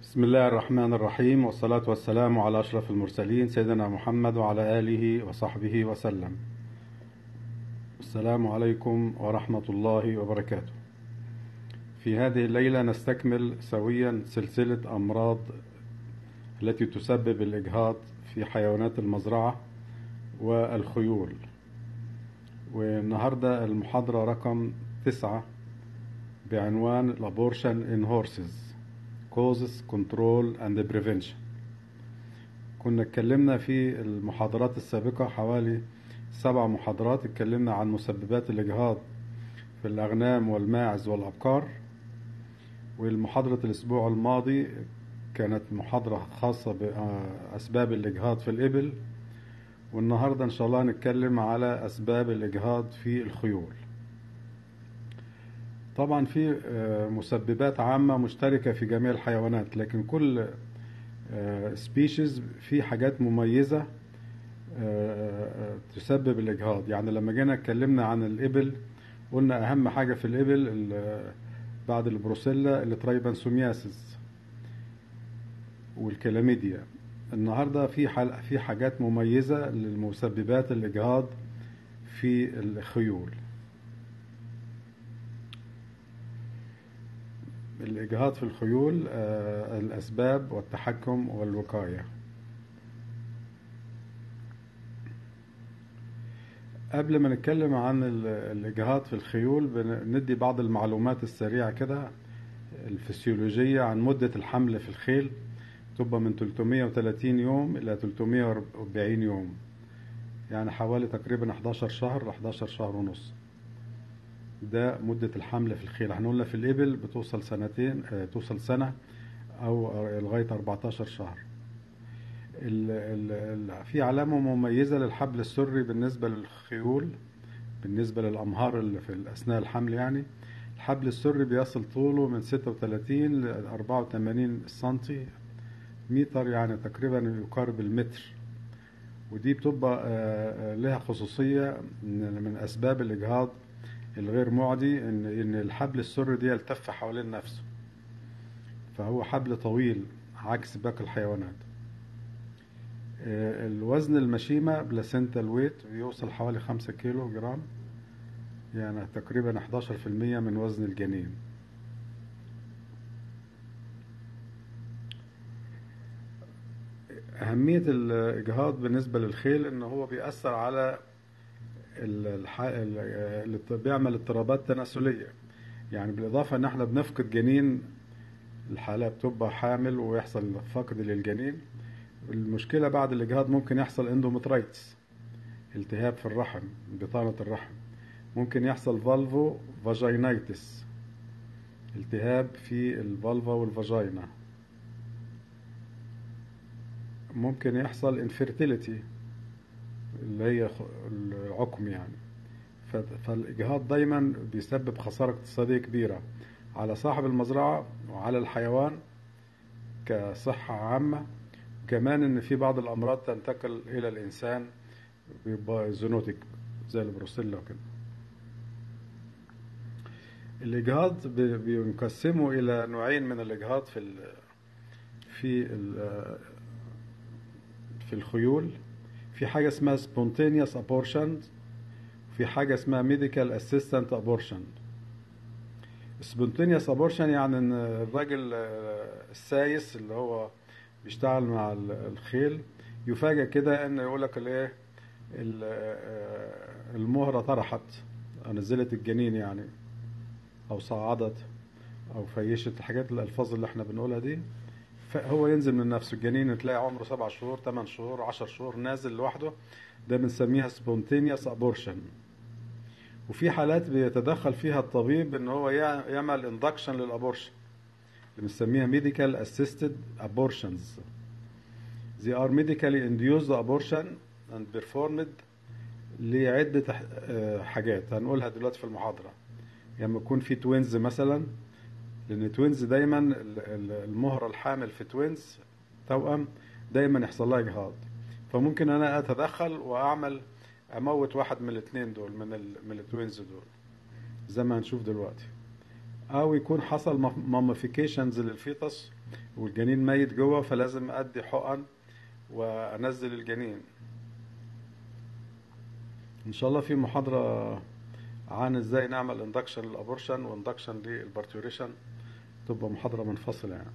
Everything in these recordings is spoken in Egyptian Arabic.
بسم الله الرحمن الرحيم والصلاة والسلام على أشرف المرسلين سيدنا محمد وعلى آله وصحبه وسلم السلام عليكم ورحمة الله وبركاته في هذه الليلة نستكمل سويا سلسلة أمراض التي تسبب الإجهاض في حيوانات المزرعة والخيول والنهاردة المحاضرة رقم تسعة بعنوان الأبورشن in horses causes control and prevention كنا اتكلمنا في المحاضرات السابقة حوالي سبع محاضرات اتكلمنا عن مسببات الإجهاض في الأغنام والماعز والأبقار والمحاضرة الأسبوع الماضي كانت محاضرة خاصة بأسباب الإجهاض في الإبل والنهاردة إن شاء الله نتكلم على أسباب الإجهاض في الخيول طبعا في مسببات عامة مشتركة في جميع الحيوانات لكن كل سبيشيز في حاجات مميزة تسبب الإجهاض يعني لما جينا اتكلمنا عن الإبل قلنا أهم حاجة في الإبل بعد البروسيلا الترايبانسومياسيس والكلاميديا النهاردة في حل... في حاجات مميزة للمسببات الإجهاض في الخيول الإجهاض في الخيول الأسباب والتحكم والوقاية قبل ما نتكلم عن الإجهاض في الخيول بندي بعض المعلومات السريعة كده الفسيولوجية عن مدة الحمل في الخيل تبقى من 330 يوم إلى 340 يوم يعني حوالي تقريبا 11 شهر ل 11 شهر ونص ده مدة الحمل في الخيل احنا قلنا في الإبل بتوصل سنتين اه توصل سنة أو لغاية 14 شهر ال ال في علامة مميزة للحبل السري بالنسبة للخيول بالنسبة للأمهار اللي في أثناء الحمل يعني الحبل السري بيصل طوله من 36 ل 84 سنتي متر يعني تقريبا يقارب المتر ودي بتبقى لها خصوصية من أسباب الإجهاض الغير معدي ان ان الحبل السري دي يلتف حوالين نفسه فهو حبل طويل عكس باقي الحيوانات الوزن المشيمة بلاسنتا الويت بيوصل حوالي خمسة كيلو جرام يعني تقريبا 11% من وزن الجنين أهمية الإجهاض بالنسبة للخيل إن هو بيأثر على اللي بيعمل اضطرابات تناسلية يعني بالإضافة إن احنا بنفقد جنين الحالة بتبقى حامل ويحصل فقد للجنين المشكلة بعد الإجهاض ممكن يحصل اندومترايتس التهاب في الرحم بطانة الرحم ممكن يحصل فالفو فاجينايتس التهاب في الفالفا والفاجينا ممكن يحصل انفيرتيليتي اللي هي العقم يعني فالإجهاض دايما بيسبب خسارة اقتصادية كبيرة على صاحب المزرعة وعلى الحيوان كصحة عامة وكمان إن في بعض الأمراض تنتقل إلى الإنسان بيبقى زونوتيك زي البروسيلا وكده الإجهاض بينقسموا إلى نوعين من الإجهاض في ال في ال في الخيول في حاجة اسمها spontaneous abortion في حاجة اسمها medical assistant abortion spontaneous abortion يعني ان الراجل السايس اللي هو بيشتغل مع الخيل يفاجئ كده ان يقول لك الايه المهرة طرحت نزلت الجنين يعني او صعدت او فيشت الحاجات الالفاظ اللي احنا بنقولها دي فهو ينزل من نفسه الجنين تلاقي عمره سبع شهور ثمان شهور عشر شهور نازل لوحده ده بنسميها سبونتينيوس ابورشن وفي حالات بيتدخل فيها الطبيب ان هو يعمل اندكشن للابورشن اللي بنسميها ميديكال اسيستد ابورشنز They are medically induced abortion and performed لعدة حاجات هنقولها دلوقتي في المحاضرة لما يعني يكون في توينز مثلا لان توينز دايما المهره الحامل في توينز توأم دايما يحصل لها اجهاض فممكن انا اتدخل واعمل اموت واحد من الاثنين دول من ال من التوينز دول زي ما هنشوف دلوقتي او يكون حصل ماميفيكيشنز للفيتس والجنين ميت جوه فلازم ادي حقن وانزل الجنين ان شاء الله في محاضرة عن ازاي نعمل اندكشن للابورشن واندكشن للبارتيوريشن تبقى محاضرة منفصلة يعني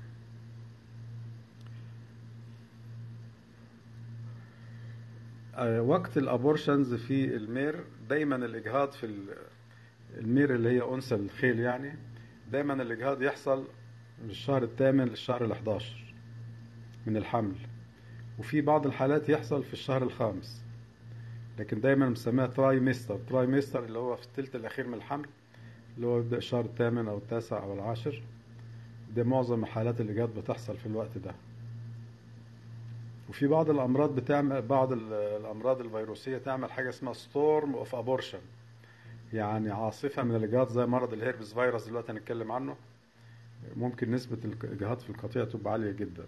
آه، وقت الابورشنز في المير دايما الاجهاض في ال- المير اللي هي انثى الخيل يعني دايما الاجهاض يحصل من الشهر الثامن للشهر ال11 من الحمل وفي بعض الحالات يحصل في الشهر الخامس لكن دايما مسميها تراي ميستر تراي ميستر اللي هو في الثلث الاخير من الحمل اللي هو يبدا الشهر الثامن او التاسع او العاشر ده معظم حالات الاجهاض بتحصل في الوقت ده وفي بعض الامراض بتعمل بعض ال- الامراض الفيروسيه تعمل حاجه اسمها ستورم اوف ابورشن يعني عاصفه من الاجهاض زي مرض الهيربس فيروس دلوقتي هنتكلم عنه ممكن نسبه الاجهاض في القطيع تبقى عاليه جدا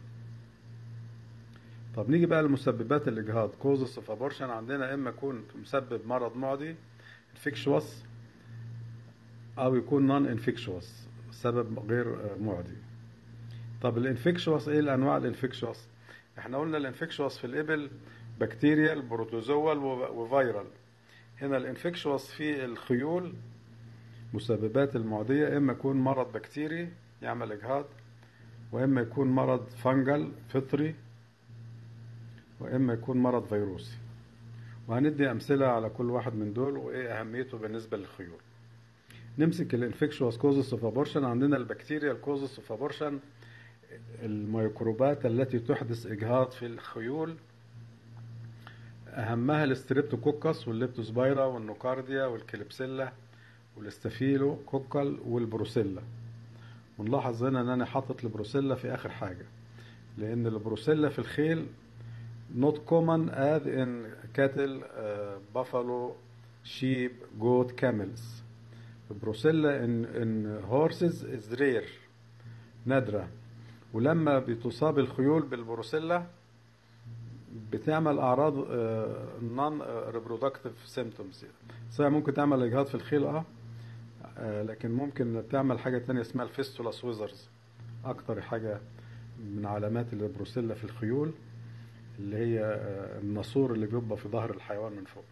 طب نيجي بقى لمسببات الاجهاض كوزس اوف ابورشن عندنا اما يكون مسبب مرض معدي انفكشوس او يكون نون انفكشوس سبب غير معدي طب الانفكشوس ايه الانواع الانفكشوس احنا قلنا الانفكشوس في الابل بكتيريال بروتوزوال وفيرال هنا الانفكشوس في الخيول مسببات المعدية اما يكون مرض بكتيري يعمل اجهاض واما يكون مرض فنجل فطري واما يكون مرض فيروسي وهندي امثله على كل واحد من دول وايه اهميته بالنسبه للخيول نمسك الانفكشوس كوزس اوف ابورشن عندنا البكتيريا الكوزس اوف ابورشن الميكروبات التي تحدث اجهاض في الخيول اهمها الستريبتوكوكس والليبتوسبايرا والنوكارديا والكليبسيلا والاستافيلو كوكل والبروسيلا ونلاحظ هنا ان انا حاطط البروسيلا في اخر حاجه لان البروسيلا في الخيل not common as in cattle, uh, buffalo, sheep, goat, camels. البروسيلا in, in horses is rare نادرة ولما بتصاب الخيول بالبروسيلا بتعمل أعراض non reproductive symptoms صحيح ممكن تعمل إجهاض في الخيل اه آه، لكن ممكن تعمل حاجة تانية اسمها الفيستولا سويزرز أكتر حاجة من علامات البروسيلا في الخيول اللي هي آه، الناسور اللي بيبقى في ظهر الحيوان من فوق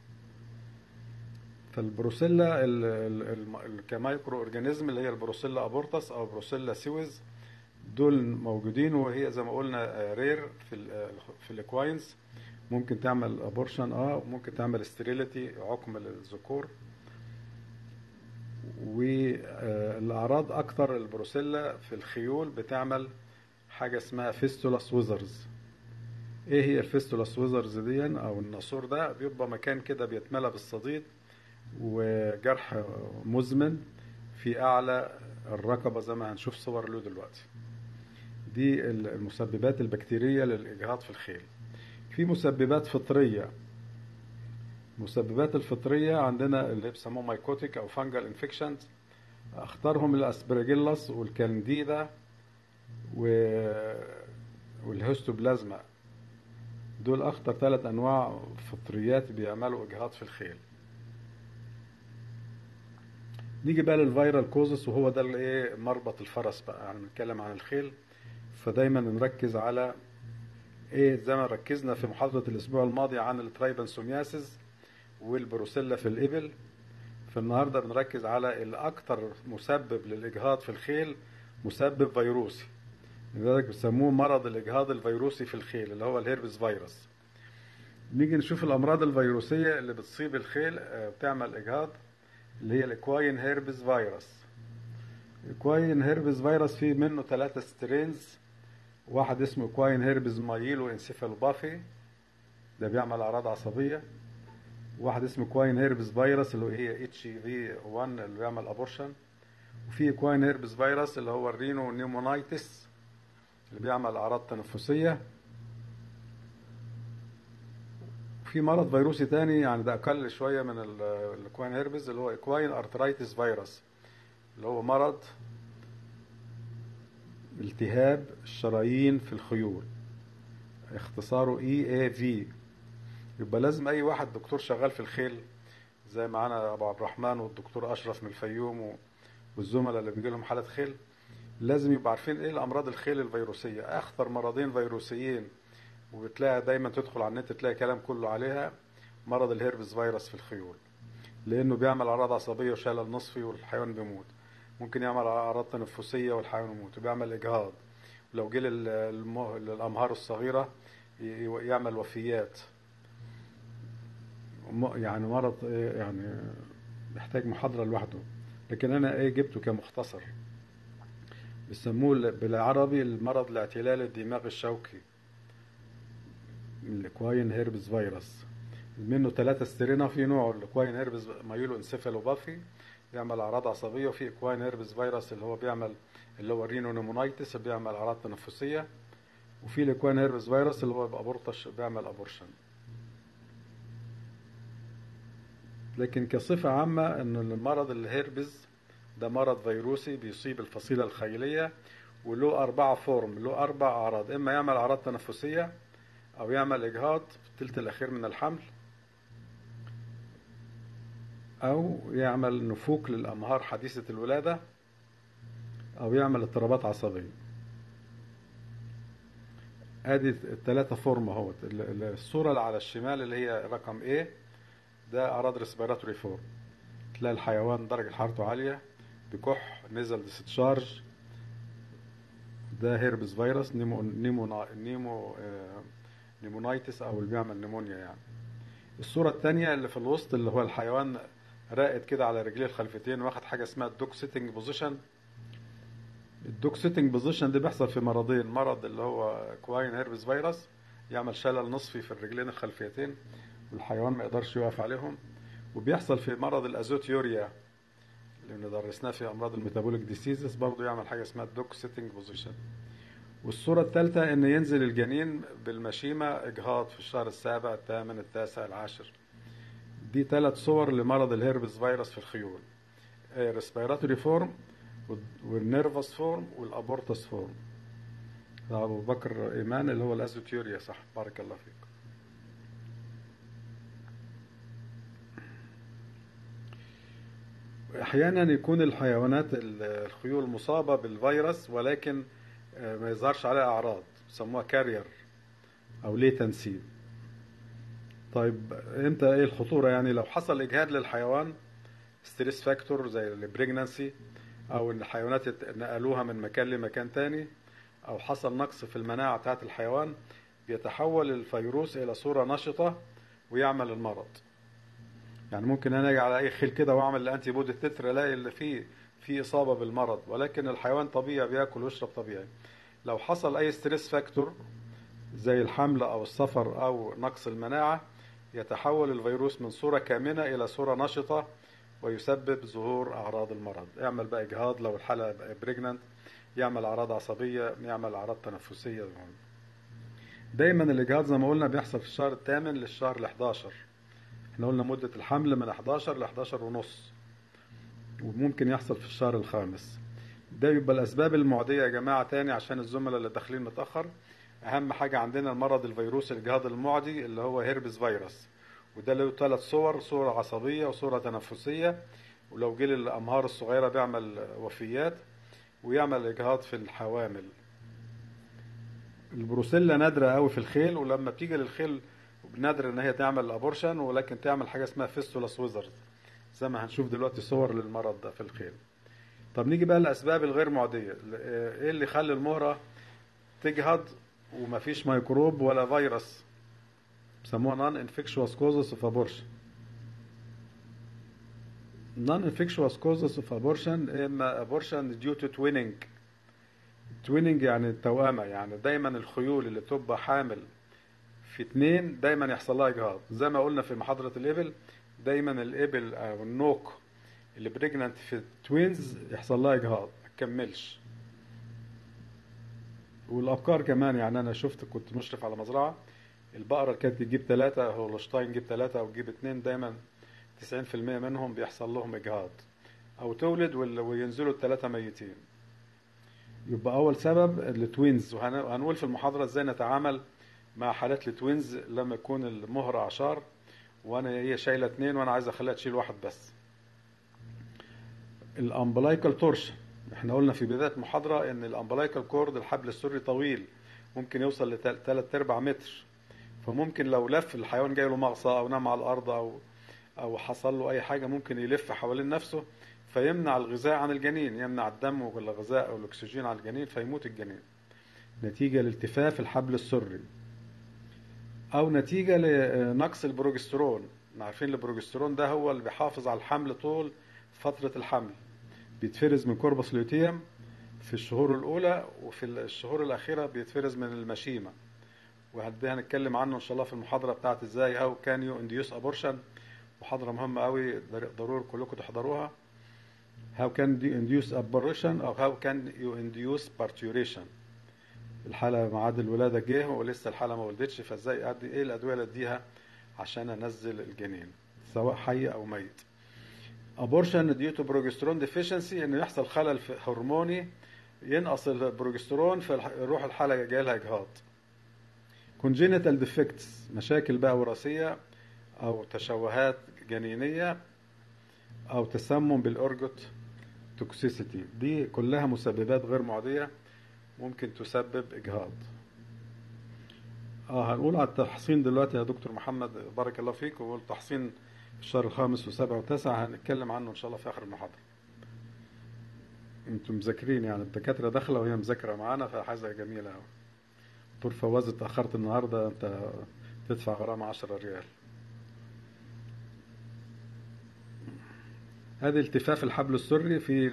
فالبروسيلا ال- ال- الم- ال- كمايكرو اورجانيزم اللي هي البروسيلا ابورتاس او بروسيلا سيويز دول موجودين وهي زي ما قلنا رير في ال في الاكواينز ممكن تعمل ابورشن اه وممكن تعمل ستيريليتي عقم للذكور والاعراض اكتر البروسيلا في الخيول بتعمل حاجه اسمها فيستولا سويزرز ايه هي الفيستولا سويزرز دي او الناسور ده بيبقى مكان كده بيتملى بالصديد وجرح مزمن في اعلى الرقبه زي ما هنشوف صور له دلوقتي دي المسببات البكتيريه للاجهاض في الخيل في مسببات فطريه المسببات الفطريه عندنا اللي بيسموه مايكوتيك او فانجل انفكشنز اختارهم الاسبرجيلاس والكانديدا و والهيستوبلازما دول اخطر ثلاث انواع فطريات بيعملوا اجهاض في الخيل نيجي بقى للفيرال كوزس وهو ده اللي ايه مربط الفرس بقى يعني نتكلم عن الخيل فدايما نركز على ايه زي ما ركزنا في محاضرة الاسبوع الماضي عن الترايبانسومياسيس والبروسيلا في الابل فالنهارده بنركز على الاكثر مسبب للاجهاض في الخيل مسبب فيروسي لذلك بيسموه مرض الاجهاض الفيروسي في الخيل اللي هو الهيربس فيروس نيجي نشوف الامراض الفيروسيه اللي بتصيب الخيل آه، بتعمل اجهاض اللي هي الاكواين هيربس فيروس اكواين هيربس فيروس فيه منه ثلاثة سترينز واحد اسمه اكواين هيربس مايلو انسيفالوبافي ده بيعمل اعراض عصبيه واحد اسمه كواين هيربس فيروس اللي هي اتش في 1 اللي بيعمل ابورشن وفي كواين هيربس فيروس اللي هو الرينو نيمونايتس اللي بيعمل اعراض تنفسيه في مرض فيروسي تاني يعني ده اقل شويه من ال- الكواين هيربس اللي هو اكواين ارترايتس فيروس اللي هو مرض التهاب الشرايين في الخيول اختصاره اي اي في يبقى لازم اي واحد دكتور شغال في الخيل زي معانا ابو عبد الرحمن والدكتور اشرف من الفيوم و- والزملاء اللي بيجي لهم حالات خيل لازم يبقى عارفين ايه الامراض الخيل الفيروسيه اخطر مرضين فيروسيين وبتلاقي دايما تدخل على النت تلاقي كلام كله عليها مرض الهيربس فيروس في الخيول لانه بيعمل اعراض عصبيه وشلل نصفي والحيوان بيموت ممكن يعمل اعراض تنفسيه والحيوان يموت وبيعمل اجهاض ولو جه لل- للم- للامهار الصغيره ي- يعمل وفيات م- يعني مرض إيه يعني يحتاج محاضره لوحده لكن انا ايه جبته كمختصر بيسموه بالعربي المرض الاعتلال الدماغ الشوكي الاكواين هيربس فيروس منه ثلاثة سترينا في نوع الاكواين هيربس مايلو انسيفالوباثي بيعمل اعراض عصبيه وفي اكواين هيربس فيروس اللي هو بيعمل اللي هو رينو نيمونايتس اللي بيعمل اعراض تنفسيه وفي الاكواين هيربس فيروس اللي هو ابورتش بيعمل ابورشن لكن كصفة عامة ان المرض الهيربز ده مرض فيروسي بيصيب الفصيلة الخيلية وله أربعة فورم له أربع أعراض إما يعمل أعراض تنفسية أو يعمل إجهاض في الثلث الأخير من الحمل أو يعمل نفوق للأمهار حديثة الولادة أو يعمل اضطرابات عصبية ادي الثلاثة فورم اهوت ال- ال- الصورة اللي على الشمال اللي هي رقم A ده اعراض ريسبيراتوري فورم تلاقي الحيوان درجة حرارته عالية بكح نزل ديستشارج ده هيربس فيروس نيمو نيمو نيمو آه، نيمونايتس او اللي بيعمل نيمونيا يعني الصورة الثانية اللي في الوسط اللي هو الحيوان راقد كده على رجليه الخلفتين واخد حاجة اسمها الدوك سيتنج بوزيشن الدوك سيتنج بوزيشن ده بيحصل في مرضين مرض اللي هو كواين هيربس فيروس يعمل شلل نصفي في الرجلين الخلفيتين والحيوان ما يقدرش يقف عليهم وبيحصل في مرض الازوتيوريا اللي درسناه في امراض الميتابوليك ديسيزز برضه يعمل حاجه اسمها الدوك سيتنج بوزيشن والصورة الثالثة إن ينزل الجنين بالمشيمة إجهاض في الشهر السابع الثامن التاسع العاشر دي ثلاث صور لمرض الهيربس فيروس في الخيول ريسبيراتوري فورم والنيرفس فورم والابورتس فورم ده ابو بكر ايمان اللي هو الازوتيوريا صح بارك الله فيك احيانا يكون الحيوانات الخيول مصابه بالفيروس ولكن ما يظهرش عليها اعراض بيسموها كارير او ليتنسي طيب امتى ايه الخطوره يعني لو حصل اجهاد للحيوان ستريس فاكتور زي البريجنانسي او ان الحيوانات نقلوها من مكان لمكان تاني او حصل نقص في المناعه بتاعت الحيوان بيتحول الفيروس الى صوره نشطه ويعمل المرض يعني ممكن انا اجي على اي خيل كده واعمل الانتي بودي تتر الاقي اللي فيه في اصابه بالمرض ولكن الحيوان طبيعي بياكل ويشرب طبيعي لو حصل اي ستريس فاكتور زي الحمل او السفر او نقص المناعه يتحول الفيروس من صوره كامنه الى صوره نشطه ويسبب ظهور اعراض المرض يعمل بقى اجهاض لو الحاله بريجننت يعمل اعراض عصبيه يعمل اعراض تنفسيه دايما الاجهاض زي ما قلنا بيحصل في الشهر الثامن للشهر ال 11 احنا قلنا مده الحمل من 11 ل 11 ونص وممكن يحصل في الشهر الخامس ده يبقى الاسباب المعديه يا جماعه تاني عشان الزملاء اللي داخلين متاخر اهم حاجه عندنا المرض الفيروسي الجهاض المعدي اللي هو هيربس فيروس وده له ثلاث صور صورة عصبية وصورة تنفسية ولو جه للأمهار الصغيرة بيعمل وفيات ويعمل إجهاض في الحوامل البروسيلا نادرة قوي في الخيل ولما بتيجي للخيل نادر ان هي تعمل ابورشن ولكن تعمل حاجة اسمها فيستولاس ويزرد زي ما هنشوف دلوقتي صور للمرض ده في الخيل طب نيجي بقى للأسباب الغير معدية ايه اللي يخلي المهرة تجهض ومفيش ميكروب ولا فيروس بيسموها نون انفكشوس كوزس اوف ابورشن نون انفكشوس كوزس اوف ابورشن اما ابورشن ديو تو تويننج تويننج يعني التوأمة يعني دايما الخيول اللي بتبقى حامل في اتنين دايما يحصل لها اجهاض زي ما قلنا في محاضرة الابل دايما الابل او النوك اللي بريجننت في توينز يحصل لها اجهاض ما تكملش والابقار كمان يعني انا شفت كنت مشرف على مزرعه البقرة اللي كانت تجيب ثلاثة هولشتاين يجيب ثلاثة أو تجيب اثنين دايما 90% منهم بيحصل لهم إجهاض أو تولد وينزلوا الثلاثة ميتين يبقى أول سبب التوينز وهنقول في المحاضرة إزاي نتعامل مع حالات التوينز لما يكون المهر عشار وأنا هي شايلة اثنين وأنا عايز أخليها تشيل واحد بس الأمبلايكال تورشن احنا قلنا في بداية المحاضرة ان الامبلايكال كورد الحبل السري طويل ممكن يوصل لثلاث ارباع متر فممكن لو لف الحيوان جاي له مغصى او نام على الارض او او حصل له اي حاجة ممكن يلف حوالين نفسه فيمنع الغذاء عن الجنين يمنع الدم والغذاء او الاكسجين عن الجنين فيموت الجنين نتيجة لالتفاف الحبل السري او نتيجة لنقص البروجسترون عارفين البروجسترون ده هو اللي بيحافظ على الحمل طول فترة الحمل بيتفرز من كوربس لوتيوم في الشهور الأولى وفي الشهور الأخيرة بيتفرز من المشيمة وده هنتكلم عنه إن شاء الله في المحاضرة بتاعت إزاي أو كان يو انديوس أبورشن محاضرة مهمة قوي ضروري كلكم تحضروها how can you induce abortion أو how can you induce parturition الحالة ميعاد الولادة جه ولسه الحالة ما ولدتش فازاي أدي إيه الأدوية اللي أديها عشان أنزل الجنين سواء حي أو ميت ابورشن ديو تو بروجسترون ديفيشنسي انه يحصل خلل في هرموني ينقص البروجسترون فيروح الحاله جاي لها اجهاض congenital defects مشاكل بقى وراثيه او تشوهات جنينيه او تسمم بالاورجوت توكسيسيتي دي كلها مسببات غير معديه ممكن تسبب اجهاض اه هنقول على التحصين دلوقتي يا دكتور محمد بارك الله فيك والتحصين الشهر الخامس وسبع وتسع هنتكلم عنه ان شاء الله في اخر المحاضره انتم مذاكرين يعني الدكاتره داخله وهي مذاكره معانا فحاجه جميله قوي دكتور فواز اتاخرت النهارده انت تدفع غرامه 10 ريال هذه التفاف الحبل السري في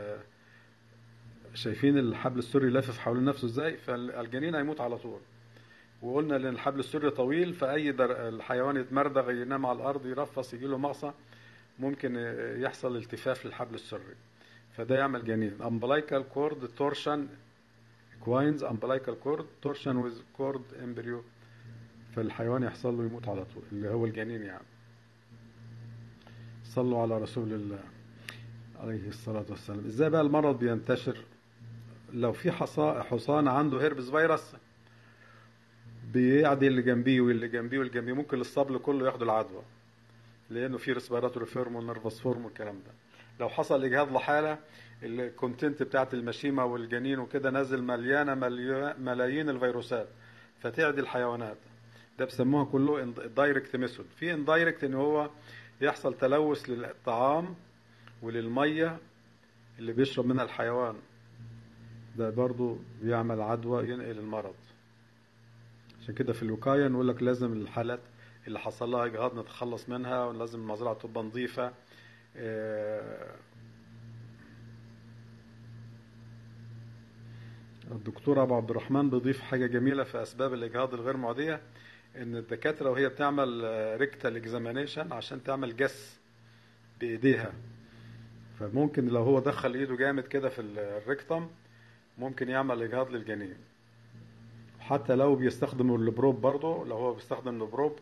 شايفين الحبل السري لافف حوالين نفسه ازاي فالجنين هيموت على طول وقلنا ان الحبل السري طويل فاي در... الحيوان يتمردغ ينام على الارض يرفص يجي له مغصى ممكن يحصل التفاف للحبل السري فده يعمل جنين umbilical cord torsion equines umbilical cord torsion with cord embryo فالحيوان يحصل له يموت على طول اللي هو الجنين يعني صلوا على رسول الله عليه الصلاة والسلام ازاي بقى المرض بينتشر لو في حصان عنده هيربس فيروس بيعدي اللي جنبيه واللي جنبيه واللي جنبيه ممكن الصبل كله ياخدوا العدوى لانه في ريسبيراتوري فيرم ونرفس فورم والكلام ده لو حصل اجهاض لحاله الكونتنت بتاعت المشيمه والجنين وكده نازل مليانه ملايين الفيروسات فتعدي الحيوانات ده بسموها كله دايركت ميثود في اندايركت ان هو يحصل تلوث للطعام وللميه اللي بيشرب منها الحيوان ده برضو بيعمل عدوى ينقل المرض عشان كده في الوقاية نقول لك لازم الحالات اللي حصل لها إجهاض نتخلص منها ولازم المزرعة تبقى نظيفة الدكتور أبو عبد الرحمن بيضيف حاجة جميلة في أسباب الإجهاض الغير معدية إن الدكاترة وهي بتعمل ريكتال اكزامينيشن عشان تعمل جس بإيديها فممكن لو هو دخل إيده جامد كده في الريكتم ممكن يعمل إجهاض للجنين حتى لو بيستخدم البروب برضه لو هو بيستخدم البروب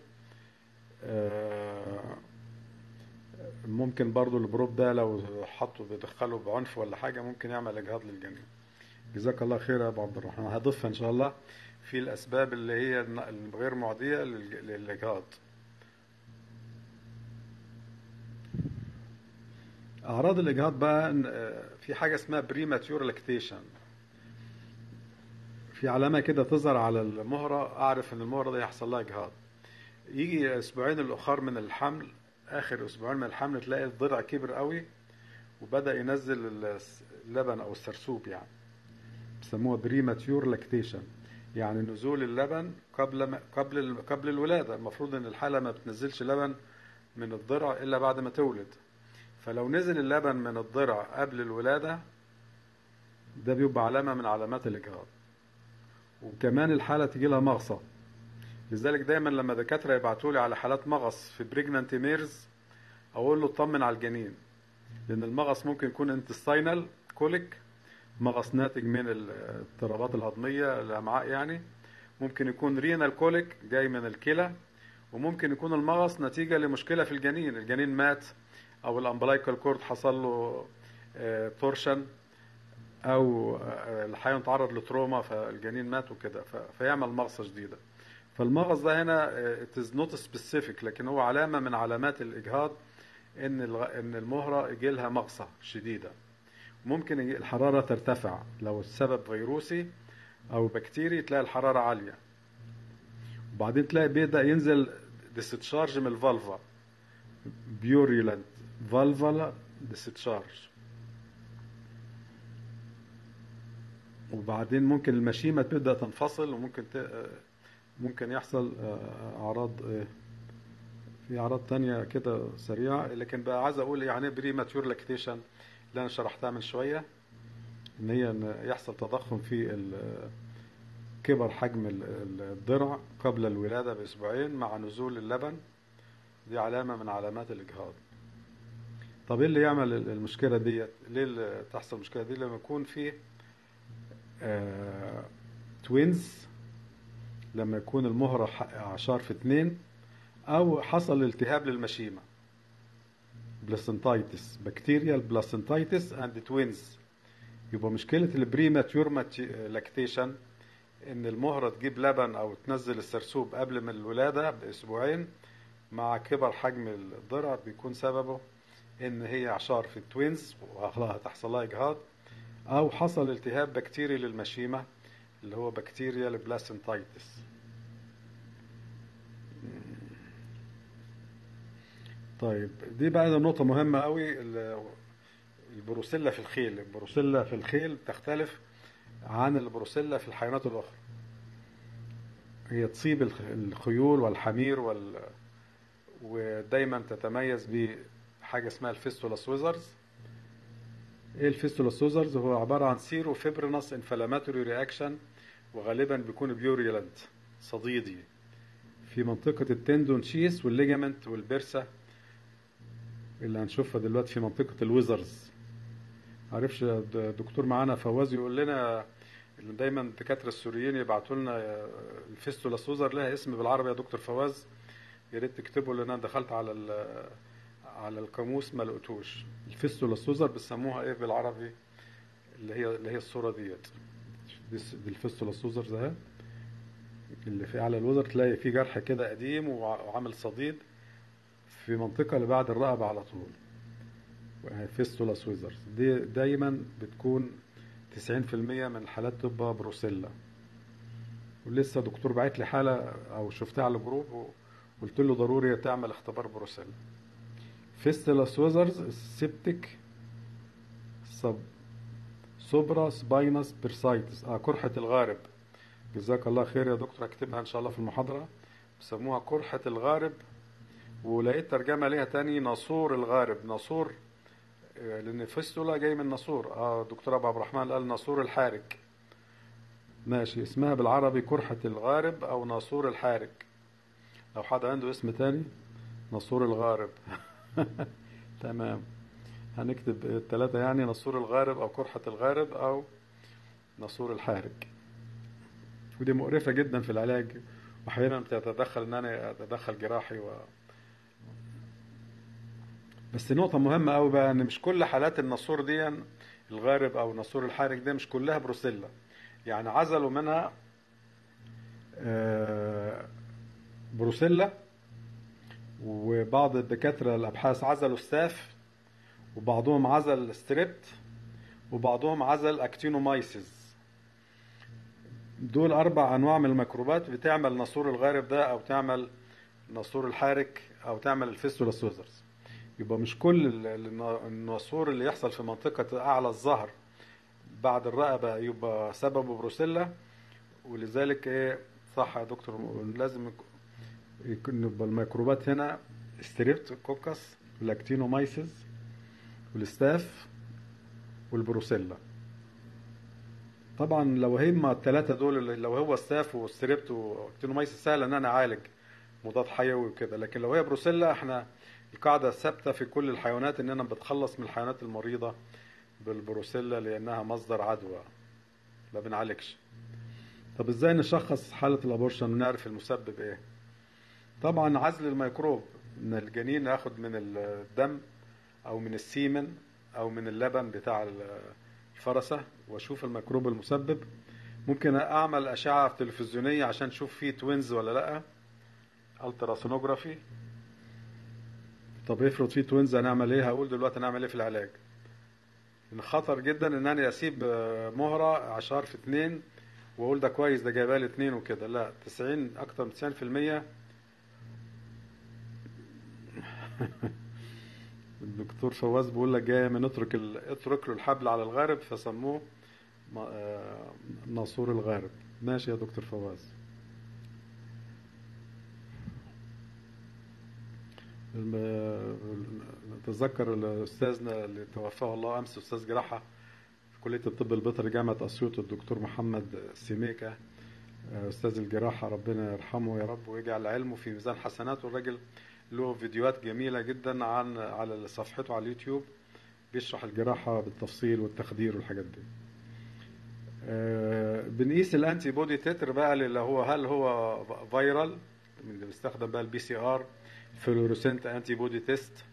ممكن برضه البروب ده لو حطه بيدخله بعنف ولا حاجة ممكن يعمل إجهاض للجنين جزاك الله خير يا أبو عبد الرحمن هضيفها إن شاء الله في الأسباب اللي هي الغير معدية للإجهاض أعراض الإجهاض بقى في حاجة اسمها بريماتيور لاكتيشن في علامة كده تظهر على المهرة أعرف إن المهرة دي هيحصل لها إجهاض يجي أسبوعين الأخر من الحمل آخر أسبوعين من الحمل تلاقي الضلع كبر قوي وبدأ ينزل اللبن أو السرسوب يعني بيسموها بريماتيور لاكتيشن يعني نزول اللبن قبل ما قبل قبل الولادة المفروض إن الحالة ما بتنزلش لبن من الضرع إلا بعد ما تولد فلو نزل اللبن من الضرع قبل الولادة ده بيبقى علامة من علامات الإجهاض وكمان الحالة تجي لها مغصة لذلك دايما لما دكاترة يبعتوا لي على حالات مغص في بريجنانت ميرز أقول له اطمن على الجنين لأن المغص ممكن يكون انتستينال كوليك مغص ناتج من الاضطرابات الهضمية الأمعاء يعني ممكن يكون رينال كوليك جاي من الكلى وممكن يكون المغص نتيجة لمشكلة في الجنين الجنين مات أو الأمبلايكال كورد حصل له تورشن او الحيوان تعرض لتروما فالجنين مات وكده فيعمل مغصه جديده فالمغص ده هنا it is not specific لكن هو علامه من علامات الاجهاض ان ان المهره يجي لها مغصه شديده ممكن الحرارة ترتفع لو السبب فيروسي أو بكتيري تلاقي الحرارة عالية وبعدين تلاقي بيبدأ ينزل ديستشارج من الفالفا بيوريولنت فالفا ديستشارج وبعدين ممكن المشيمة تبدأ تنفصل وممكن ت... ممكن يحصل أعراض في أعراض تانية كده سريعة لكن بقى عايز أقول يعني بري ماتيور لاكتيشن اللي أنا شرحتها من شوية إن هي إن يحصل تضخم في كبر حجم الضرع قبل الولادة بأسبوعين مع نزول اللبن دي علامة من علامات الإجهاض طب ايه اللي يعمل المشكلة ديت ليه اللي تحصل المشكلة دي لما يكون في آه توينز لما يكون المهرة عشار في اتنين او حصل التهاب للمشيمة بلاسنتايتس بكتيريال بلاسنتايتس اند توينز يبقى مشكلة البريماتيور لاكتيشن ان المهرة تجيب لبن او تنزل السرسوب قبل من الولادة باسبوعين مع كبر حجم الضرع بيكون سببه ان هي عشار في التوينز وهتحصل لها اجهاض او حصل التهاب بكتيري للمشيمة اللي هو بكتيريا البلاسنتايتس طيب دي بقى نقطة مهمة قوي البروسيلا في الخيل البروسيلا في الخيل تختلف عن البروسيلا في الحيوانات الأخرى هي تصيب الخيول والحمير وال... ودايما تتميز بحاجة اسمها الفيستولا سويزرز ايه الفيستولا سويزرز هو عبارة عن سيرو فيبرينس انفلاماتوري رياكشن وغالبا بيكون بيوريولنت صديدي في منطقة التندون شيس والليجامنت والبرسة اللي هنشوفها دلوقتي في منطقة الويزرز عارفش دكتور معانا فواز يقول لنا دايما الدكاترة السوريين يبعتوا لنا الفيستولا سوزر لها اسم بالعربي يا دكتور فواز يا ريت تكتبوا لان انا دخلت على على القاموس ما لقيتوش الفيستولا سوزر بيسموها ايه بالعربي اللي هي اللي هي الصوره ديت دي الفيستولا سوزر ده اللي في على الوزر تلاقي في جرح كده قديم وعامل صديد في منطقة اللي بعد الرقبة على طول فيستولا سويزرز دي دايما بتكون 90% من الحالات تبقى بروسيلا ولسه دكتور بعت لي حالة او شفتها على الجروب وقلت له ضروري تعمل اختبار بروسيلا فيستولا سويزرز سيبتك سب سوبرا سباينس بيرسايتس اه قرحة الغارب جزاك الله خير يا دكتور اكتبها ان شاء الله في المحاضرة بيسموها قرحة الغارب ولقيت ترجمة ليها تاني ناسور الغارب ناسور لان فيستولا جاي من ناسور اه دكتور ابو عبد الرحمن قال ناسور الحارك ماشي اسمها بالعربي قرحة الغارب او ناسور الحارك لو حد عنده اسم تاني ناسور الغارب تمام هنكتب الثلاثة يعني ناسور الغارب او قرحة الغارب او ناسور الحارك ودي مقرفة جدا في العلاج واحيانا بتتدخل ان انا اتدخل جراحي و بس نقطة مهمة قوي بقى ان مش كل حالات الناسور دي الغارب او ناسور الحارك دي مش كلها بروسيلا يعني عزلوا منها بروسيلا وبعض الدكاترة الابحاث عزلوا ستاف وبعضهم عزل ستريبت وبعضهم عزل اكتينومايسيس دول اربع انواع من الميكروبات بتعمل ناسور الغارب ده او تعمل ناسور الحارك او تعمل الفيستولا سوزرز يبقى مش كل الناسور اللي يحصل في منطقة أعلى الظهر بعد الرقبة يبقى سببه بروسيلا ولذلك ايه صح يا دكتور لازم يكون يبقى الميكروبات هنا ستريبتوكوكس لاكتينومايسيس والستاف والبروسيلا طبعا لو هما الثلاثة دول لو هو ستاف وستريبت واكتينومايسيس سهل ان انا اعالج مضاد حيوي وكده لكن لو هي بروسيلا احنا القاعدة الثابتة في كل الحيوانات اننا بتخلص من الحيوانات المريضة بالبروسيلا لانها مصدر عدوى ما بنعالجش طب ازاي نشخص حالة الابورشن ونعرف المسبب ايه طبعا عزل الميكروب ان الجنين ياخد من الدم او من السيمن او من اللبن بتاع الفرسة واشوف الميكروب المسبب ممكن اعمل اشعة تلفزيونية عشان اشوف فيه توينز ولا لا التراسونوجرافي طب افرض فيه توينز هنعمل ايه هقول دلوقتي هنعمل ايه في العلاج ان خطر جدا ان انا اسيب مهره عشار في اتنين واقول ده كويس ده جايبها لي اتنين وكده لا 90 اكتر من 90% الدكتور فواز بيقول لك جايه من اترك ال... اترك له الحبل على الغارب فسموه ناصور الغارب ماشي يا دكتور فواز نتذكر استاذنا اللي توفاه الله امس استاذ جراحه في كليه الطب البيطري جامعه اسيوط الدكتور محمد سميكه استاذ الجراحه ربنا يرحمه يا رب ويجعل علمه في ميزان حسناته الراجل له فيديوهات جميله جدا عن على صفحته على اليوتيوب بيشرح الجراحه بالتفصيل والتخدير والحاجات دي بنقيس الانتي بودي تتر بقى اللي هو هل هو فيرال اللي بيستخدم بقى البي سي ار فلوريسنت انتي بودي تيست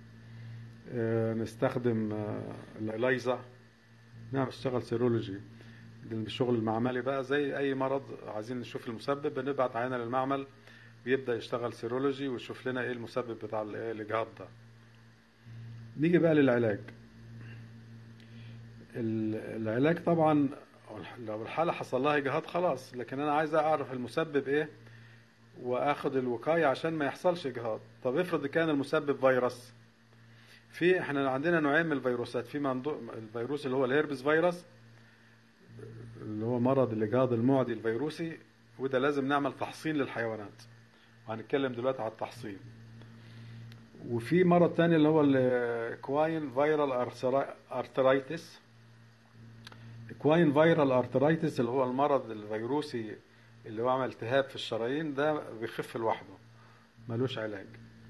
نستخدم الايلايزا نعم اشتغل سيرولوجي الشغل المعملي بقى زي اي مرض عايزين نشوف المسبب بنبعت عينه للمعمل بيبدا يشتغل سيرولوجي ويشوف لنا ايه المسبب بتاع الاجهاض ده نيجي بقى للعلاج العلاج طبعا لو الحالة حصل لها إجهاض خلاص لكن أنا عايز أعرف المسبب إيه وآخد الوقاية عشان ما يحصلش إجهاض طب افرض كان المسبب فيروس في احنا عندنا نوعين من الفيروسات في الفيروس اللي هو الهيربس فيروس اللي هو مرض الإجهاض المعدي الفيروسي وده لازم نعمل تحصين للحيوانات وهنتكلم دلوقتي على التحصين وفي مرض تاني اللي هو الكواين فيرال ارترايتس كواين فيرال ارترايتس اللي هو المرض الفيروسي اللي هو عمل التهاب في الشرايين ده بيخف لوحده ملوش علاج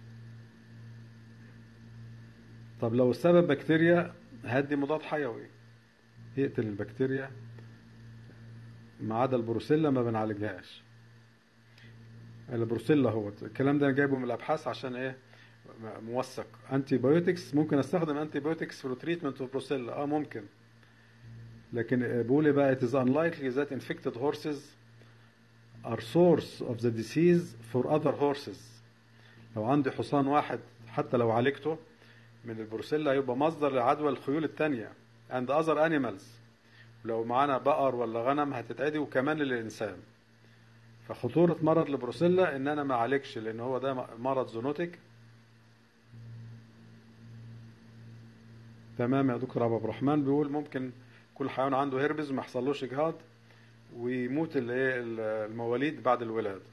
طب لو السبب بكتيريا هدي مضاد حيوي يقتل البكتيريا ما عدا البروسيلا ما بنعالجهاش البروسيلا هو الكلام ده انا جايبه من الابحاث عشان ايه موثق انتي بايوتكس ممكن استخدم انتي بايوتكس في تريتمنت اوف بروسيلا اه ممكن لكن بيقول ايه بقى it is unlikely that infected horses are source of the disease for other horses لو عندي حصان واحد حتى لو عالجته من البروسيلا يبقى مصدر لعدوى الخيول التانية and other animals لو معانا بقر ولا غنم هتتعدي وكمان للإنسان فخطورة مرض البروسيلا إن أنا ما أعالجش لأن هو ده مرض زونوتيك تمام يا دكتور عبد الرحمن بيقول ممكن كل حيوان عنده هيربز وما يحصلوش اجهاض ويموت المواليد بعد الولاده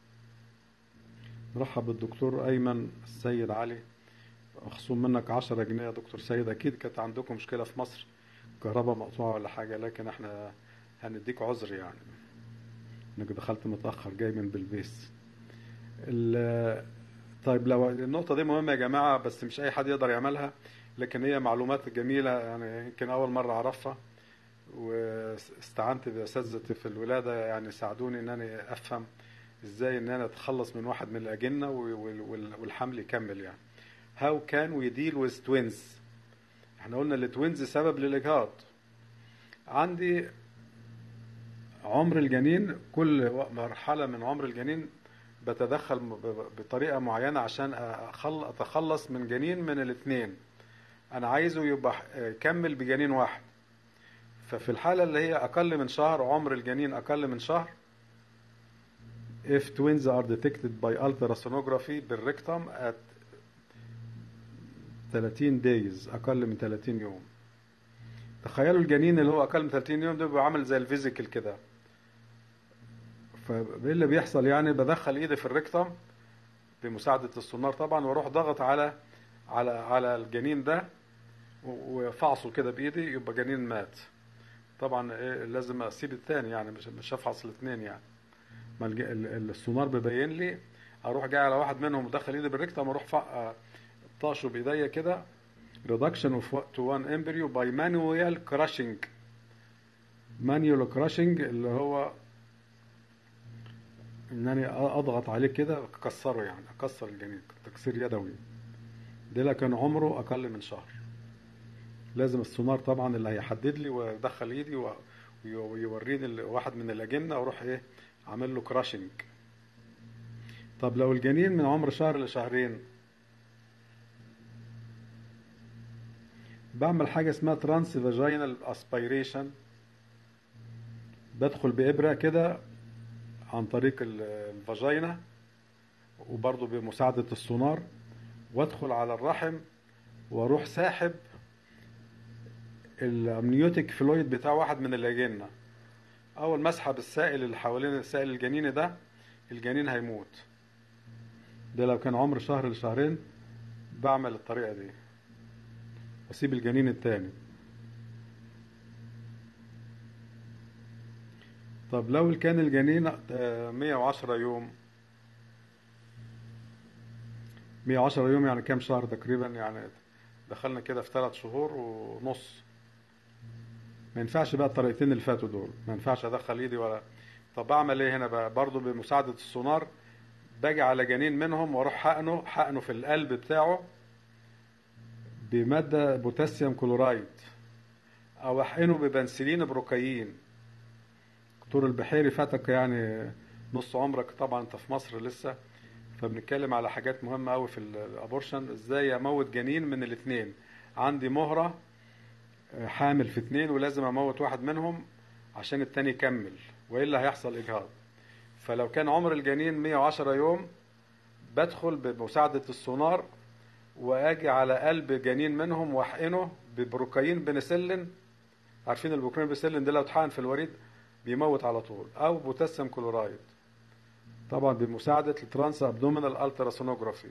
نرحب بالدكتور ايمن السيد علي مخصوم منك 10 جنيه يا دكتور سيد اكيد كانت عندكم مشكله في مصر كهرباء مقطوعه ولا حاجه لكن احنا هنديك عذر يعني انك دخلت متاخر جاي من بلبيس طيب لو النقطه دي مهمه يا جماعه بس مش اي حد يقدر يعملها لكن هي معلومات جميله يعني يمكن اول مره اعرفها واستعنت باساتذتي في الولاده يعني ساعدوني ان انا افهم ازاي ان انا اتخلص من واحد من الاجنه والحمل يكمل يعني how can we deal with twins احنا قلنا التوينز سبب للاجهاض عندي عمر الجنين كل مرحله من عمر الجنين بتدخل بطريقه معينه عشان اتخلص من جنين من الاثنين انا عايزه يبقى يكمل بجنين واحد ففي الحالة اللي هي أقل من شهر عمر الجنين أقل من شهر if twins are detected by ultrasonography بالريكتم at 30 days أقل من 30 يوم تخيلوا الجنين اللي هو أقل من 30 يوم ده بيبقى عامل زي الفيزيكال كده فايه اللي بيحصل يعني بدخل ايدي في الريكتم بمساعدة السونار طبعا واروح ضغط على على على الجنين ده وفعصه كده بايدي يبقى جنين مات طبعا إيه لازم اسيب الثاني يعني مش مش هفحص الاثنين يعني ما السونار بيبين لي اروح جاي على واحد منهم ودخل ايدي بالريكتم اروح طاشه بايديا كده reduction of to one embryo by manual crushing manual crushing اللي هو انني اضغط عليه كده اكسره يعني اكسر الجنين تكسير يدوي ده كان عمره اقل من شهر لازم السونار طبعا اللي هيحدد لي ويدخل ايدي ويوريني واحد من الاجنه واروح ايه عامل له كراشنج طب لو الجنين من عمر شهر لشهرين بعمل حاجة اسمها ترانس فاجينال اسبيريشن بدخل بإبرة كده عن طريق ال- الفاجينا وبرضه بمساعدة السونار وادخل على الرحم واروح ساحب الامنيوتيك فلويد بتاع واحد من الاجنة اول ما اسحب السائل اللي حوالين السائل الجنيني ده الجنين هيموت ده لو كان عمر شهر لشهرين بعمل الطريقة دي واسيب الجنين التاني طب لو كان الجنين آه، 110 يوم 110 يوم يعني كام شهر تقريبا يعني دخلنا كده في ثلاث شهور ونص ما ينفعش بقى الطريقتين اللي فاتوا دول ما ينفعش ادخل ايدي ولا طب اعمل ايه هنا بقى برضه بمساعدة السونار باجي على جنين منهم واروح حقنه حقنه في القلب بتاعه بمادة بوتاسيوم كلورايد او احقنه ببنسلين بروكايين دكتور البحيري فاتك يعني نص عمرك طبعا انت في مصر لسه فبنتكلم على حاجات مهمة قوي في الابورشن ازاي اموت جنين من الاثنين عندي مهرة آه، حامل في اثنين ولازم اموت واحد منهم عشان التاني يكمل والا هيحصل اجهاض فلو كان عمر الجنين 110 يوم بدخل بمساعدة السونار واجي على قلب جنين منهم واحقنه ببروكاين بنسلين عارفين البروكاين بنسلين ده لو اتحقن في الوريد بيموت على طول او بوتاسيوم كلورايد طبعا بمساعدة الترانس ابدومينال التراسونوجرافي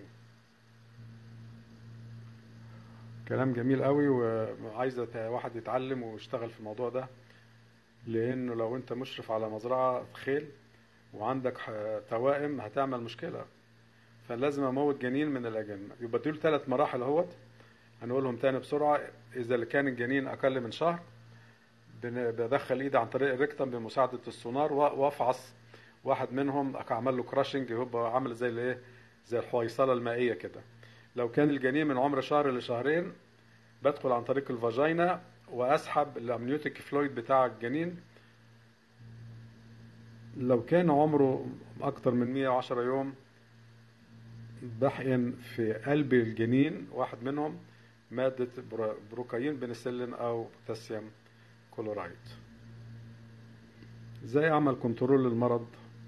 كلام جميل قوي وعايز واحد يتعلم ويشتغل في الموضوع ده لانه لو انت مشرف على مزرعة خيل وعندك ح- توائم هتعمل مشكلة فلازم اموت جنين من الاجنة يبقى دول ثلاث مراحل اهوت هنقولهم تاني بسرعة اذا اللي كان الجنين اقل من شهر بن- بدخل ايدي عن طريق الريكتم بمساعدة السونار و- وافعص واحد منهم اعمل له كراشنج يبقى عامل زي الايه زي الحويصلة المائية كده لو كان الجنين من عمر شهر لشهرين بدخل عن طريق الفاجينا واسحب الامنيوتيك فلويد بتاع الجنين لو كان عمره اكتر من 110 يوم بحقن في قلب الجنين واحد منهم مادة برو- بروكاين بنسلين او بوتاسيوم كلورايد ازاي اعمل كنترول للمرض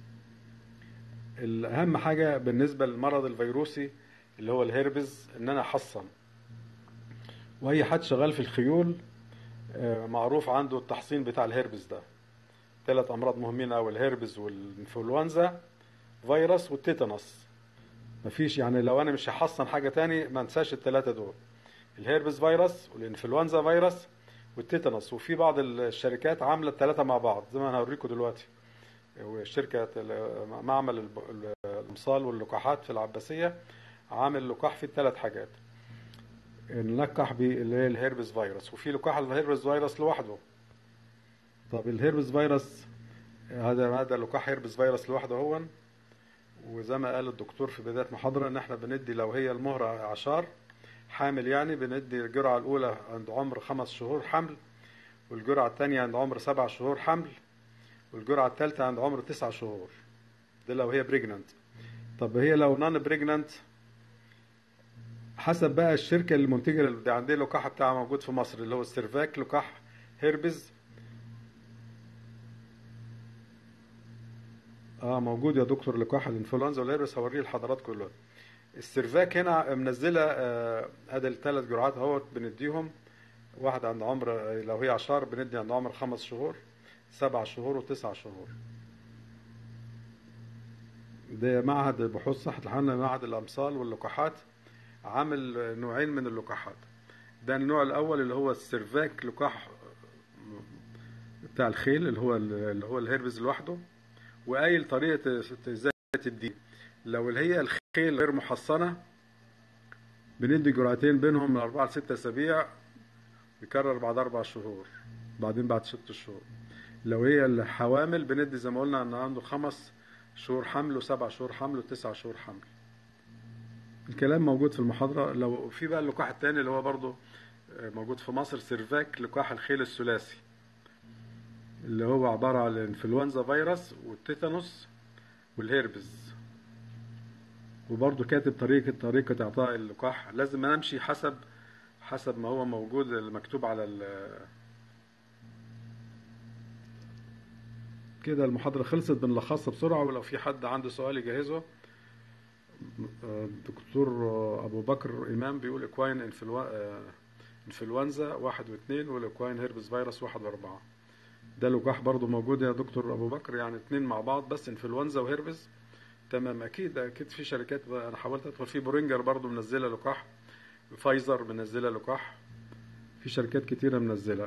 الاهم حاجة بالنسبة للمرض الفيروسي اللي هو الهيربز ان انا احصن واي حد شغال في الخيول آه، معروف عنده التحصين بتاع الهيربز ده ثلاث امراض مهمين قوي الهيربز والانفلونزا فيروس والتيتانوس مفيش يعني لو انا مش هحصن حاجه تاني ما انساش الثلاثه دول الهيربز فيروس والانفلونزا فيروس والتيتانوس وفي بعض الشركات عامله الثلاثه مع بعض زي ما انا هوريكم دلوقتي وشركه ال- معمل الب- الامصال واللقاحات في العباسيه عامل لقاح فيه الثلاث حاجات نلقح باللي هي الهيربز فيروس وفي لقاح الهيربز فيروس لوحده طب الهيربز فيروس هذا هذا لقاح هيربز فيروس لوحده هو وزي ما قال الدكتور في بداية محاضرة ان احنا بندي لو هي المهرة عشار حامل يعني بندي الجرعة الأولى عند عمر خمس شهور حمل والجرعة الثانية عند عمر سبع شهور حمل والجرعة الثالثة عند عمر تسع شهور ده لو هي بريجننت طب هي لو نون بريجننت حسب بقى الشركة المنتجة اللي عندي لقاح بتاعها موجود في مصر اللي هو السيرفاك لقاح هيربز اه موجود يا دكتور لقاح الانفلونزا والهيربس هوريه لحضراتكم دلوقتي السيرفاك هنا منزله آه، ادي الثلاث جرعات اهوت بنديهم واحد عند عمر آه، لو هي عشار بندي عند عمر خمس شهور سبع شهور وتسع شهور ده معهد بحوث صحة الحمل معهد الأمصال واللقاحات عامل آه، نوعين من اللقاحات ده النوع الأول اللي هو السيرفاك لقاح بتاع الخيل اللي هو اللي هو الهيربز لوحده وقايل طريقة ازاي تدي لو اللي هي الخيل غير محصنة بندي جرعتين بينهم من أربعة لستة أسابيع يكرر بعد أربع شهور بعدين بعد ست شهور لو هي الحوامل بندي زي ما قلنا إن عنده خمس شهور حمل وسبع شهور حمل وتسع شهور حمل الكلام موجود في المحاضرة لو في بقى اللقاح التاني اللي هو برضه موجود في مصر سيرفاك لقاح الخيل الثلاثي اللي هو عبارة عن الانفلونزا فيروس والتيتانوس والهيربز وبرضه كاتب طريقة طريقة إعطاء اللقاح لازم نمشي حسب حسب ما هو موجود المكتوب على ال كده المحاضرة خلصت بنلخصها بسرعة ولو في حد عنده سؤال يجهزه الدكتور أبو بكر إمام بيقول إكواين انفلو... انفلونزا واحد واثنين والإكواين هيربس فيروس واحد وأربعة ده لقاح برضو موجود يا دكتور أبو بكر يعني اتنين مع بعض بس انفلونزا وهيربس تمام أكيد أكيد في شركات أنا حاولت أدخل في بورينجر برضو منزلة لقاح فايزر منزلة لقاح في شركات كتيرة منزلة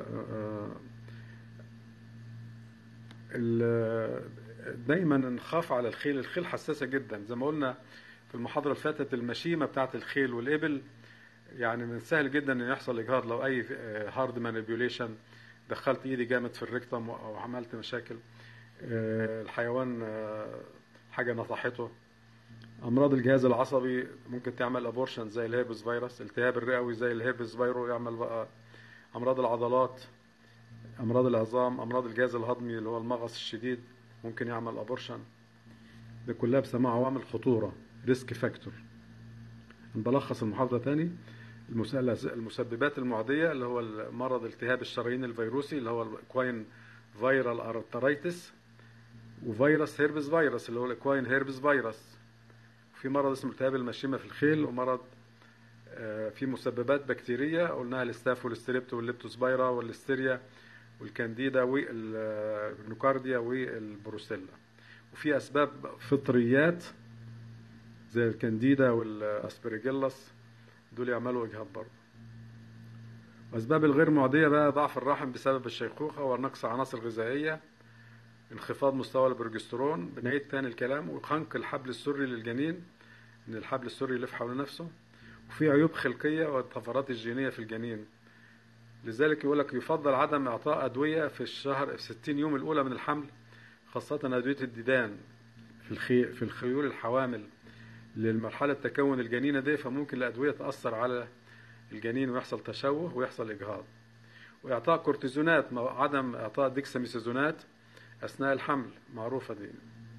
دايما نخاف على الخيل الخيل حساسة جدا زي ما قلنا في المحاضرة اللي فاتت المشيمة بتاعت الخيل والإبل يعني من سهل جدا ان يحصل اجهاض لو اي هارد مانيبيوليشن دخلت ايدي جامد في الريكتم او عملت مشاكل الحيوان حاجه نطحته امراض الجهاز العصبي ممكن تعمل ابورشن زي الهيربس فيروس التهاب الرئوي زي الهيربس فيرو يعمل بقى امراض العضلات امراض العظام امراض الجهاز الهضمي اللي هو المغص الشديد ممكن يعمل ابورشن دي كلها بسموها عوامل خطوره ريسك فاكتور بلخص المحاضره تاني المسببات المعديه اللي هو مرض التهاب الشرايين الفيروسي اللي هو الاكواين فيرال ارترايتس وفيروس هيربس فيروس اللي هو الاكواين هيربس فيروس في مرض اسمه التهاب المشيمه في الخيل ومرض في مسببات بكتيريه قلناها الاستاف والستريبت والليبتوسبايرا والليستيريا والكانديدا والنوكارديا والبروسيلا وفي اسباب فطريات زي الكانديدا والاسبرجيلاس دول يعملوا اجهاض برضه اسباب الغير معديه بقى ضعف الرحم بسبب الشيخوخه ونقص عناصر غذائيه انخفاض مستوى البروجسترون بنعيد تاني الكلام وخنق الحبل السري للجنين ان الحبل السري يلف حول نفسه وفي عيوب خلقيه والطفرات الجينيه في الجنين لذلك يقول لك يفضل عدم اعطاء ادويه في الشهر في 60 يوم الاولى من الحمل خاصه ادويه الديدان في الخي في الخيول الحوامل للمرحله تكون الجنينه دي فممكن الادويه تاثر على الجنين ويحصل تشوه ويحصل اجهاض واعطاء كورتيزونات عدم اعطاء ديكساميثازونات اثناء الحمل معروفه دي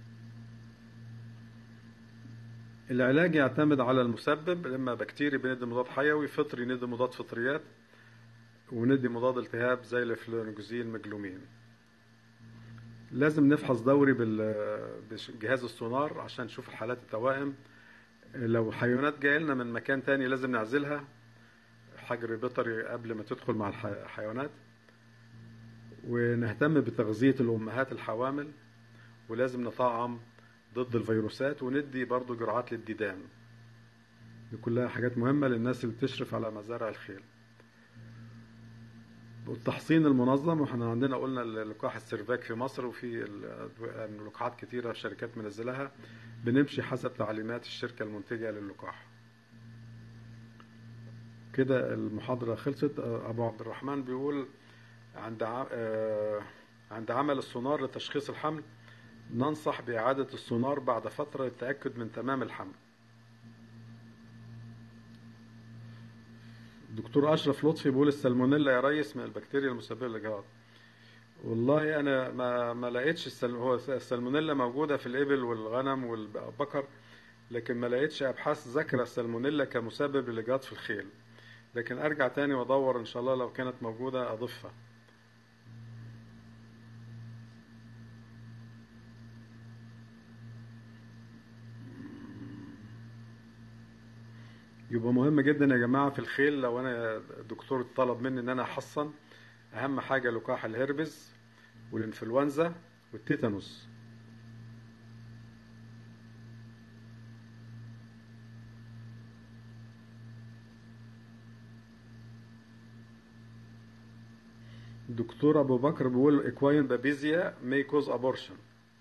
العلاج يعتمد على المسبب اما بكتيري بندي مضاد حيوي فطري ندي مضاد فطريات وندي مضاد التهاب زي الفلونجوزين مجلومين لازم نفحص دوري بجهاز السونار عشان نشوف الحالات التوائم لو حيوانات جايه لنا من مكان تاني لازم نعزلها حجر بيطري قبل ما تدخل مع الحيوانات ونهتم بتغذية الأمهات الحوامل ولازم نطعم ضد الفيروسات وندي برضو جرعات للديدان دي كلها حاجات مهمة للناس اللي بتشرف على مزارع الخيل والتحصين المنظم واحنا عندنا قلنا اللقاح السيرفاك في مصر وفي لقاحات كتيرة الشركات منزلها بنمشي حسب تعليمات الشركة المنتجة للقاح كده المحاضرة خلصت أبو عبد الرحمن بيقول عند عند عمل السونار لتشخيص الحمل ننصح بإعادة السونار بعد فترة للتأكد من تمام الحمل دكتور أشرف لطفي بيقول السلمونيلا يا ريس من البكتيريا المسببة للإجهاض والله أنا ما ما لقيتش السل... هو السلمونيلا موجودة في الإبل والغنم والبقر لكن ما لقيتش أبحاث ذكر السلمونيلا كمسبب للإجهاض في الخيل لكن أرجع تاني وأدور إن شاء الله لو كانت موجودة أضيفها يبقى مهم جدا يا جماعة في الخيل لو أنا الدكتور طلب مني إن أنا أحصن أهم حاجة لقاح الهربز والإنفلونزا والتيتانوس الدكتور أبو بكر بيقول إكواين بابيزيا may cause abortion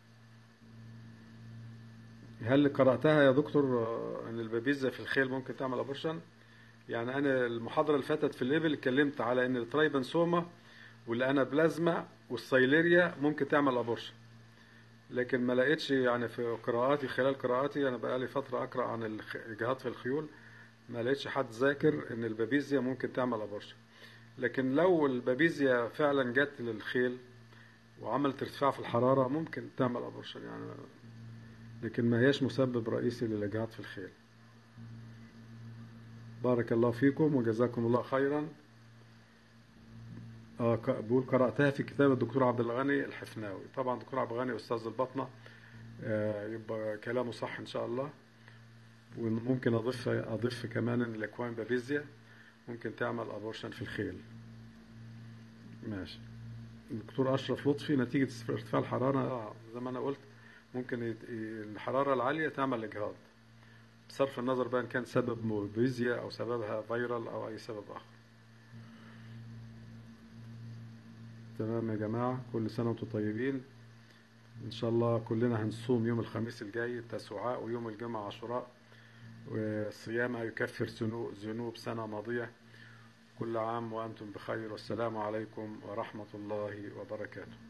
هل قرأتها يا دكتور ان البابيزا في الخيل ممكن تعمل ابورشن يعني انا المحاضرة اللي فاتت في الليفل اتكلمت على ان الترايبنسوما والانابلازما والسيليريا ممكن تعمل ابورشن لكن ما لقيتش يعني في قراءاتي خلال قراءاتي انا بقالي فترة اقرا عن الاجهاض في الخيول ما لقيتش حد ذاكر ان البابيزيا ممكن تعمل ابورشن لكن لو البابيزيا فعلا جت للخيل وعملت ارتفاع في الحرارة ممكن تعمل ابورشن يعني لكن ما هياش مسبب رئيسي للإجهاض في الخيل بارك الله فيكم وجزاكم الله خيرا آه ك- بقول قرأتها في كتاب الدكتور عبد الغني الحفناوي طبعا الدكتور عبد الغني أستاذ البطنة آه، يبقى كلامه صح إن شاء الله وممكن أضيف أضيف كمان إن الأكوان بابيزيا ممكن تعمل أبورشن في الخيل ماشي الدكتور أشرف لطفي نتيجة ارتفاع الحرارة آه، زي ما أنا قلت ممكن يت- الحرارة العالية تعمل إجهاض بصرف النظر بقى إن كان سبب موبيزيا أو سببها فيرال أو أي سبب آخر تمام يا جماعة كل سنة وانتم طيبين إن شاء الله كلنا هنصوم يوم الخميس الجاي التسوعاء ويوم الجمعة عاشوراء والصيام يكفر ذنوب ذنوب سنة ماضية كل عام وأنتم بخير والسلام عليكم ورحمة الله وبركاته